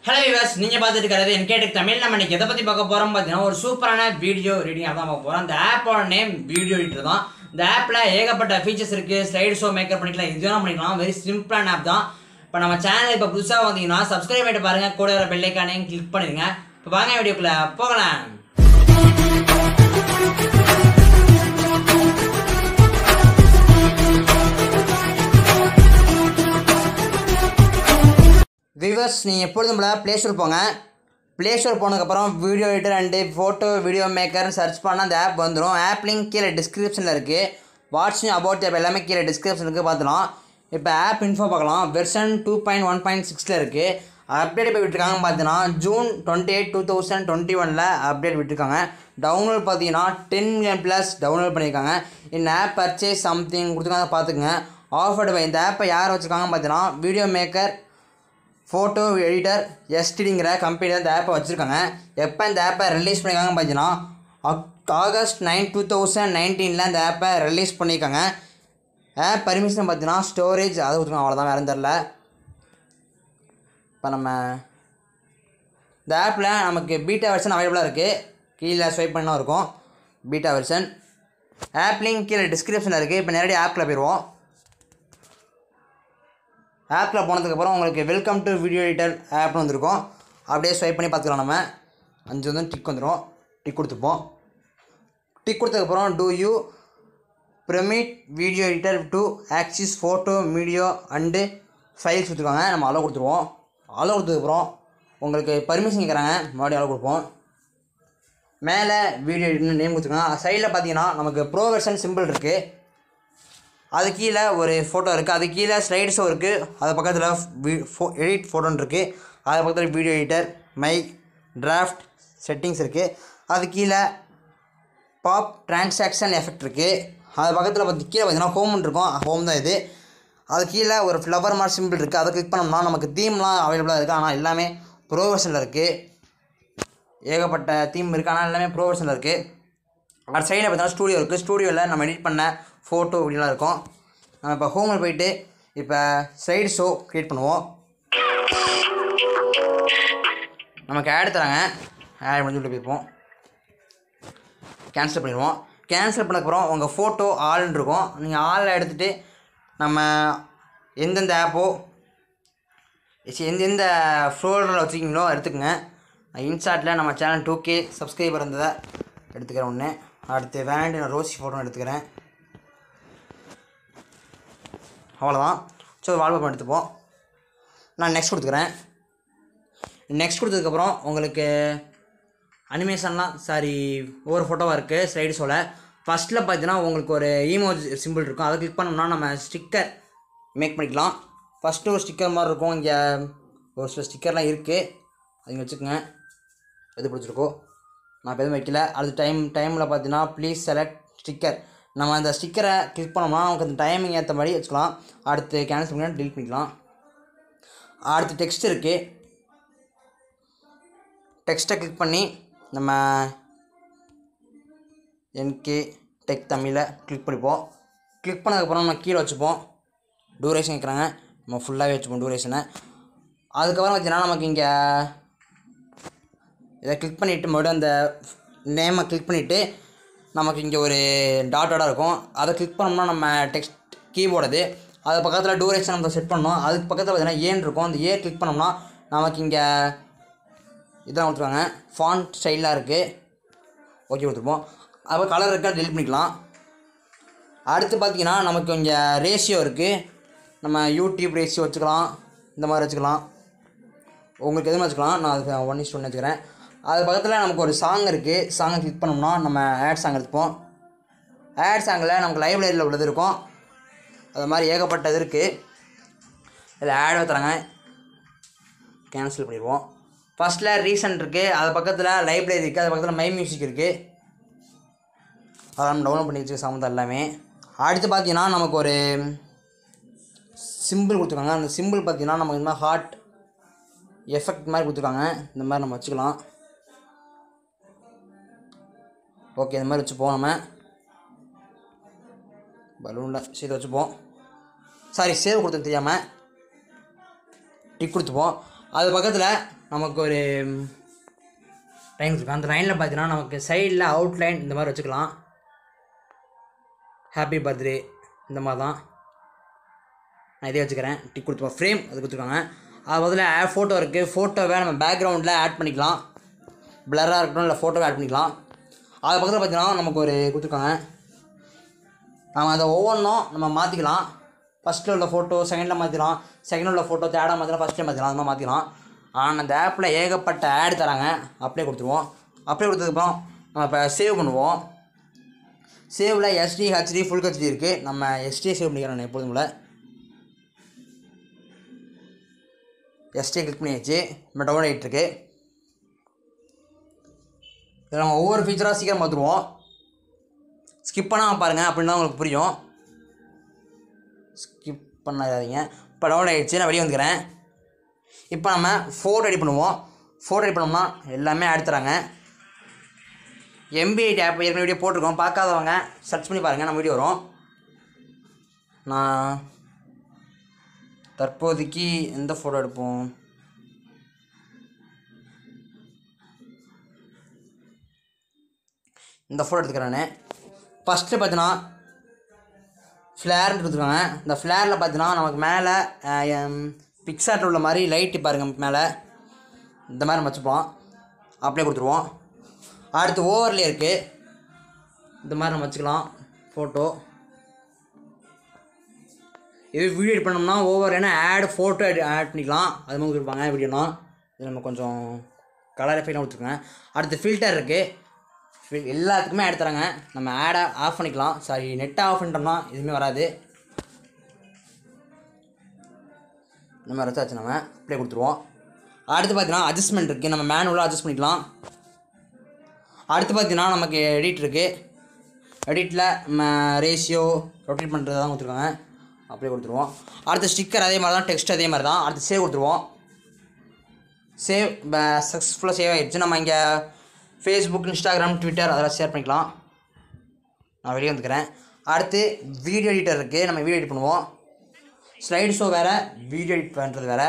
hello விவாஸ் நீங்கள் பார்த்துட்டு இருக்கிறது என் கேட்டு தமிழ் நம்ம இன்னைக்கு எதை பற்றி பார்க்க போகிறோம் பார்த்தீங்கன்னா ஒரு சூப்பரான வீடியோ ரீடிங் தான் பார்க்க போகிறோம் அந்த ஆப்போட நேம் வீடியோ எடிட்டர் தான் இந்த ஆப்பில் ஏகப்பட்ட ஃபீச்சர்ஸ் இருக்குது ஸ்லைடு ஷோ மேக்கப் பண்ணிக்கலாம் இது வேணால் பண்ணிக்கலாம் வெரி சிம்பிளான ஆப் தான் இப்போ நம்ம சேனல் இப்போ புதுசாக வந்தீங்கன்னா சப்ஸ்கிரைப் பண்ணிட்டு பாருங்கள் கூட வர பெல்லைக்கானையும் கிளிக் பண்ணிடுங்க இப்போ வாங்க வீடியோக்குள்ளே போகலாம் விவர்ஸ் நீங்கள் எப்பொழுதும் போல ப்ளே ஸ்டோர் போங்க ப்ளே ஸ்டோர் போனதுக்கப்புறம் video editor and photo video மேக்கர்னு சர்ச் பண்ணால் அந்த ஆப் வந்துடும் ஆப் லிங்க் கீழே டிஸ்கிரிப்ஷனில் இருக்குது வாட்ஸ்அப் அபவுட் ஆப் எல்லாமே கீழே டிஸ்கிரிப்ஷன் இருக்குது பார்த்துலாம் இப்போ ஆப் இன்ஃபோ பார்க்கலாம் version two point one point சிக்ஸில் இருக்குது அப்டேட் இப்போ விட்டுருக்காங்க பார்த்தீங்கன்னா June twenty eight two thousand twenty ஒனில் அப்டேட் விட்டுருக்காங்க டவுன்லோட் பார்த்தீங்கன்னா டென் மில்லியன் ப்ளஸ் டவுன்லோட் பண்ணியிருக்காங்க இந்த ஆப் பர்ச்சேஸ் சம்திங் கொடுத்துருக்காங்க பார்த்துக்குங்க ஆஃபர்டு பை இந்த ஆப்பை யார் வச்சுருக்காங்க பார்த்தீங்கன்னா வீடியோ மேக்கர் ஃபோட்டோ எடிட்டர் எஸ்டிடிங்கிற கம்பெனி தான் இந்த ஆப்பை வச்சுருக்காங்க எப்போ இந்த ஆப்பை ரிலீஸ் பண்ணியிருக்காங்க பார்த்தீங்கன்னா அக் ஆகஸ்ட் நைன் டூ தௌசண்ட் நைன்டீனில் இந்த ஆப்பை ரிலீஸ் பண்ணியிருக்காங்க ஆப் பர்மிஷன் பார்த்தீங்கன்னா ஸ்டோரேஜ் அது கொடுத்துருக்காங்க அவ்வளோதான் வேறு தெரில இப்போ நம்ம இந்த ஆப்பில் நமக்கு பீட்டா வெர்ஷன் அவைலபிளாக இருக்குது கீழே ஸ்வைப் பண்ணால் இருக்கும் பீட்டா வெர்ஷன் ஆப் லிங்க் கீழே டிஸ்கிரிப்ஷனில் இருக்குது இப்போ நேரடி ஆப்பில் போயிடுவோம் ஆப்பில் போனதுக்கப்புறம் உங்களுக்கு வெல்கம் டு வீடியோ எடிட்டர் ஆப்னு வந்திருக்கும் அப்படியே ஸ்வைப் பண்ணி பார்த்துக்கலாம் நம்ம அஞ்சு வந்து டிக் வந்துடும் டிக் கொடுத்துப்போம் டிக் கொடுத்ததுக்கப்புறம் do you permit video editor to access photo video and files கொடுத்துருக்காங்க நம்ம அளவு கொடுத்துருவோம் அளவு கொடுத்ததுக்கப்புறம் உங்களுக்கு பர்மிஷன் கேட்குறாங்க மறுபடியும் அளவு கொடுப்போம் மேலே வீடியோ எடிட்னு நேம் கொடுத்துருக்காங்க சைடில் பார்த்தீங்கன்னா நமக்கு ப்ரோ வெர்ஷன் சிம்பிள் இருக்குது அது கீழே ஒரு ஃபோட்டோ இருக்குது அது கீழே ஸ்லைட் ஷோ இருக்குது அது பக்கத்தில் வி ஃபோ எடிட் ஃபோட்டோன்னு இருக்குது அது பக்கத்தில் video editor my draft settings இருக்குது அது கீழே பாப் டிரான்சாக்ஷன் எஃபெக்ட் இருக்குது அது பக்கத்தில் பார்த்து கீழே பார்த்தீங்கன்னா ஹோம்னு இருக்கும் ஹோம் தான் இது அது கீழே ஒரு ஃப்ளவர் மாதிரி சிம்பிள் இருக்குது அதை கிளிக் பண்ணோம்னா நமக்கு தீம்லாம் அவைலபிளாக இருக்குது ஆனால் எல்லாமே ப்ரோ வெர்ஷனில் இருக்குது ஏகப்பட்ட தீம் இருக்குது ஆனால் எல்லாமே ப்ரோ வெர்ஷனில் இருக்குது அடுத்த சைடில் பார்த்தீங்கன்னா ஸ்டூடியோ இருக்குது ஸ்டூடியோவில் நம்ம எடிட் பண்ண ஃபோட்டோ இப்படிலாம் இருக்கும் நம்ம இப்போ ஹோமில் போயிட்டு இப்போ சைடு ஷோ க்ரியேட் பண்ணுவோம் நமக்கு ஆட் தராங்க ஆட் பண்ணி சொல்லிட்டு போயிருப்போம் கேன்சல் பண்ணிடுவோம் கேன்சல் பண்ணக்கப்புறம் உங்கள் ஃபோட்டோ ஆள்னு இருக்கும் நீங்கள் ஆளில் எடுத்துகிட்டு நம்ம எந்தெந்த ஆப்போ எந்தெந்த ஃபோல்டரில் வச்சுருக்கீங்களோ எடுத்துக்கோங்க இன்ஸ்டாட்டில் நம்ம சேனல் டூ கே சப்ஸ்கிரைபர் இருந்ததை எடுத்துக்கிறேன் ஒன்று அடுத்து வேண்டி நான் ரோசி ஃபோட்டோ எடுத்துக்கிறேன் அவ்வளோதான் ஸோ வால்பேப்பர் எடுத்துப்போம் நான் நெக்ஸ்ட் கொடுத்துக்கிறேன் நெக்ஸ்ட் கொடுத்ததுக்கப்புறம் உங்களுக்கு அனிமேஷன்லாம் சாரி ஒவ்வொரு ஃபோட்டோவாக இருக்குது ஸ்லைடு ஷோவில் ஃபஸ்ட்டில் பார்த்தீங்கன்னா உங்களுக்கு ஒரு ஈமோஜ் சிம்பிள் இருக்கும் அதை கிளிக் பண்ணோம்னா நம்ம ஸ்டிக்கர் மேக் பண்ணிக்கலாம் ஃபஸ்ட்டு ஒரு ஸ்டிக்கர் மாதிரி இருக்கும் இங்கே ஒரு சில ஸ்டிக்கர்லாம் இருக்குது அது வச்சுக்கோங்க எது பிடிச்சிருக்கோ நான் இப்போ எதுவும் வைக்கல அடுத்த டைம் டைமில் பார்த்தீங்கன்னா ப்ளீஸ் செலக்ட் ஸ்டிக்கர் நம்ம அந்த ஸ்டிக்கரை கிளிக் பண்ணோம்னா நமக்கு அந்த டைமிங் ஏற்ற மாதிரி வச்சுக்கலாம் அடுத்து கேன்சல் பண்ணி டெலிட் பண்ணிக்கலாம் அடுத்து டெக்ஸ்ட் இருக்குது டெக்ஸ்ட்டை கிளிக் பண்ணி நம்ம என்கே டெக் தமிழை கிளிக் பண்ணிப்போம் கிளிக் பண்ணதுக்கப்புறம் நம்ம கீழே வச்சுப்போம் டூரேஷன் கேட்குறாங்க நம்ம ஃபுல்லாகவே வச்சுப்போம் டூரேஷனை அதுக்கப்புறம் பார்த்தீங்கன்னா நமக்கு இங்கே இதை கிளிக் பண்ணிவிட்டு மறுபடியும் அந்த நேமை கிளிக் பண்ணிவிட்டு நமக்கு இங்கே ஒரு டாட்டடாக இருக்கும் அதை கிளிக் பண்ணோம்னா நம்ம டெக்ஸ்ட் கீபோர்டு அது பக்கத்தில் டூரேஷன் நம்ம செட் பண்ணோம் அதுக்கு பக்கத்தில் பார்த்தீங்கன்னா ஏன் இருக்கும் அந்த ஏ கிளிக் பண்ணோம்னா நமக்கு இங்கே இதான் கொடுத்துருக்காங்க ஃபாண்ட் ஸ்டைலாக இருக்குது ஓகே கொடுத்துருப்போம் அப்போ கலர் இருக்கா டெலிட் பண்ணிக்கலாம் அடுத்து பார்த்தீங்கன்னா நமக்கு இங்கே ரேஷியோ இருக்குது நம்ம யூடியூப் ரேஷியோ வச்சுக்கலாம் இந்த மாதிரி வச்சுக்கலாம் உங்களுக்கு எதுவும் வச்சுக்கலாம் நான் அதுக்கு ஒன் இஸ் ஒன்று வச்சுக்கிறேன் அது பக்கத்தில் நமக்கு ஒரு சாங் இருக்குது சாங்கை கிளிக் பண்ணோம்னா நம்ம ஆட் சாங் எடுத்துப்போம் ஆட் சாங்கில் நமக்கு லைப்ரரியில் உள்ளது இருக்கும் அது மாதிரி ஏகப்பட்டது இருக்குது இதில் ஆட் தராங்க கேன்சல் பண்ணிடுவோம் ஃபஸ்ட்டில் ரீசன்ட் இருக்குது அது பக்கத்தில் லைப்ரரி இருக்குது அது பக்கத்தில் மை மியூசிக் இருக்குது அதெல்லாம் டவுன்லோட் பண்ணி வச்சுக்க சம்மந்தம் எல்லாமே அடுத்து பார்த்தீங்கன்னா நமக்கு ஒரு சிம்பிள் கொடுத்துருக்காங்க அந்த சிம்பிள் பார்த்தீங்கன்னா நமக்கு இந்த மாதிரி ஹார்ட் எஃபெக்ட் மாதிரி கொடுத்துருக்காங்க இந்த மாதிரி நம்ம வச்சுக்கலாம் ஓகே இந்த மாதிரி வச்சுப்போம் நம்ம பலூனில் சரி வச்சுப்போம் சாரி சேவ் கொடுத்தது தெரியாமல் டிக் கொடுத்துப்போம் அது பக்கத்தில் நமக்கு ஒரு லைன் இருக்கும் அந்த லைனில் பார்த்தீங்கன்னா நமக்கு சைடில் அவுட்லைன் இந்த மாதிரி வச்சுக்கலாம் ஹாப்பி பர்த்டே இந்த மாதிரி தான் நான் இதே வச்சுக்கிறேன் டிக் கொடுத்துப்போம் ஃப்ரேம் அது கொடுத்துருக்காங்க அது முதல்ல ஃபோட்டோ இருக்குது ஃபோட்டோவை நம்ம பேக்ரவுண்டில் ஆட் பண்ணிக்கலாம் பிளராக இருக்கட்டும் இல்லை ஃபோட்டோவை ஆட் பண்ணிக்கலாம் அது பக்கத்தில் பார்த்தீங்கன்னா நமக்கு ஒரு கொடுத்துருக்காங்க நம்ம அதை ஒவ்வொன்றும் நம்ம மாற்றிக்கலாம் ஃபஸ்ட்டில் உள்ள ஃபோட்டோ செகண்டில் மாற்றிக்கலாம் செகண்டில் உள்ள ஃபோட்டோ தேர்டாக மாற்றிக்கலாம் ஃபஸ்ட்டில் மாற்றிக்கலாம் அந்த மாதிரி மாற்றிக்கலாம் ஆனால் அந்த ஆப்பில் ஏகப்பட்ட ஆட் தராங்க அப்படியே கொடுத்துருவோம் அப்படியே கொடுத்ததுக்கப்புறம் நம்ம இப்போ சேவ் பண்ணுவோம் சேவில் எஸ்டி ஹெச்டி ஃபுல் ஹெச்டி இருக்குது நம்ம எஸ்டியை சேவ் பண்ணிக்கிறோம் நான் எப்போதும் போல எஸ்டியை கிளிக் பண்ணியாச்சு நம்ம டவுன் ஆகிட்டு இருக்கு இதில் நம்ம ஒவ்வொரு ஃபீச்சராக சீக்கிரம் பார்த்துருவோம் ஸ்கிப் பண்ணாமல் பாருங்கள் அப்படின்னா உங்களுக்கு புரியும் ஸ்கிப் பண்ணாதீங்க இப்போ டவுன் ஆகிடுச்சு நான் வெளியே வந்துக்கிறேன் இப்போ நம்ம ஃபோட்டோ எடிட் பண்ணுவோம் ஃபோட்டோ எடிட் பண்ணோம்னா எல்லாமே எடுத்துறாங்க எம்பிஐ ஆப் ஏற்கனவே வீடியோ போட்டிருக்கோம் பார்க்காதவங்க சர்ச் பண்ணி பாருங்கள் நம்ம வீடியோ வரும் நான் தற்போதைக்கு எந்த ஃபோட்டோ எடுப்போம் இந்த ஃபோட்டோ எடுத்துக்கிறேன் ஃபஸ்ட்டு பார்த்தீங்கன்னா ஃப்ளேர்னு கொடுத்துருக்காங்க இந்த ஃப்ளேரில் பார்த்தீங்கன்னா நமக்கு மேலே பிக்சாட்டில் உள்ள மாதிரி லைட்டு பாருங்கள் மேலே இந்த மாதிரி நம்ம வச்சுப்போம் அப்படியே கொடுத்துருவோம் அடுத்து ஓவர்லே இருக்குது இந்த மாதிரி நம்ம வச்சுக்கலாம் ஃபோட்டோ இது வீடியோ எடிட் பண்ணோம்னா ஓவர் ஏன்னா ஆட் ஃபோட்டோ ஆட் பண்ணிக்கலாம் அது மாதிரி கொடுப்பாங்க வீடியோனா இது நம்ம கொஞ்சம் கலர் எஃபெக்டாக கொடுத்துருக்கேன் அடுத்து ஃபில்டர் இருக்குது எல்லாத்துக்குமே ஆட் தராங்க நம்ம ஆடை ஆஃப் பண்ணிக்கலாம் சாரி நெட்டை ஆஃப் பண்ணிட்டோம்னா எதுவுமே வராது இந்த மாதிரி வச்சாச்சு நம்ம அப்படியே கொடுத்துருவோம் அடுத்து பார்த்தீங்கன்னா அட்ஜஸ்ட்மெண்ட் இருக்குது நம்ம மேனுவலாக அட்ஜஸ்ட் பண்ணிக்கலாம் அடுத்து பார்த்தீங்கன்னா நமக்கு எடிட் இருக்குது எடிட்டில் நம்ம ரேஷியோ ரொட்டேட் பண்ணுறது தான் கொடுத்துருக்காங்க அப்படியே கொடுத்துருவோம் அடுத்து ஸ்டிக்கர் அதே மாதிரி தான் டெக்ஸ்ட் அதே மாதிரி தான் அடுத்து சேவ் கொடுத்துருவோம் சேவ் சக்ஸஸ்ஃபுல்லாக சேவ் ஆகிடுச்சு நம்ம இங்கே ஃபேஸ்புக் இன்ஸ்டாகிராம் ட்விட்டர் அதெல்லாம் ஷேர் பண்ணிக்கலாம் நான் வெளியே வந்துக்கிறேன் அடுத்து வீடியோ எடிட்டர் இருக்குது நம்ம வீடியோ எடிட் பண்ணுவோம் ஸ்லைடு ஷோ வேறு வீடியோ எடிட் பண்ணுறது வேறு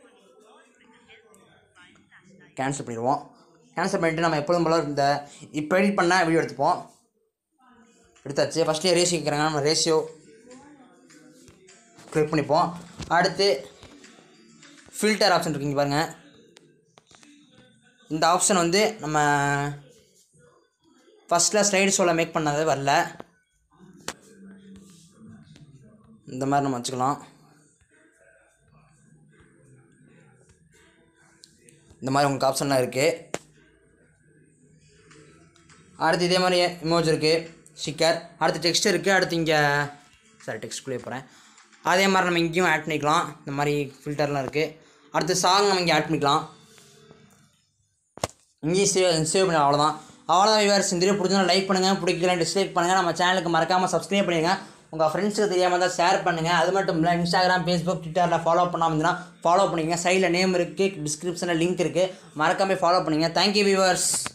கேன்சல் பண்ணிடுவோம் கேன்சல் பண்ணிவிட்டு நம்ம எப்பொழுதும் போல இந்த இப்போ எடிட் பண்ண வீடியோ எடுத்துப்போம் எடுத்தாச்சு ஃபஸ்ட்லேயே ரேஷியோ கேட்குறாங்க நம்ம ரேஷியோ கிளிக் பண்ணிப்போம் அடுத்து ஃபில்டர் ஆப்ஷன் இருக்குங்க பாருங்கள் இந்த ஆப்ஷன் வந்து நம்ம ஃபஸ்ட்டில் ஸ்லைடு ஷோவில் மேக் பண்ணது வரல இந்த மாதிரி நம்ம வச்சுக்கலாம் இந்த மாதிரி உங்களுக்கு ஆப்ஷன்லாம் இருக்குது அடுத்து இதே மாதிரி இமோஜ் இருக்குது ஸ்டிக்கர் அடுத்து டெக்ஸ்ட் இருக்குது அடுத்து இங்கே சாரி டெக்ஸ்ட்குள்ளே போகிறேன் அதே மாதிரி நம்ம இங்கேயும் ஆட் பண்ணிக்கலாம் இந்த மாதிரி ஃபில்டர்லாம் இருக்குது அடுத்து சாங் நம்ம இங்கே ஆட் பண்ணிக்கலாம் இங்கேயும் சேவ் சேவ் பண்ணி அவ்வளோதான் அவ்வளோதான் வியூவர்ஸ் இந்த வீடியோ பிடிச்சா லைக் பண்ணுங்கள் பிடிக்கல டிஸ்லைக் பண்ணுங்கள் நம்ம சேனலுக்கு மறக்காமல் சப்ஸ்கிரைப் பண்ணிடுங்க உங்கள் ஃப்ரெண்ட்ஸுக்கு தெரியாமல் தான் ஷேர் பண்ணுங்கள் அது மட்டும் இல்லை இன்ஸ்டாகிராம் ஃபேஸ்புக் ட்விட்டரில் ஃபாலோ பண்ணாமல் இருந்தீங்கன்னா ஃபாலோ பண்ணிங்க சைடில் நேம் இருக்குது டிஸ்கிரிப்ஷனில் லிங்க் இருக்குது மறக்காமல் ஃபாலோ பண்ணுங்கள் தேங்க்யூ வியூவர்ஸ்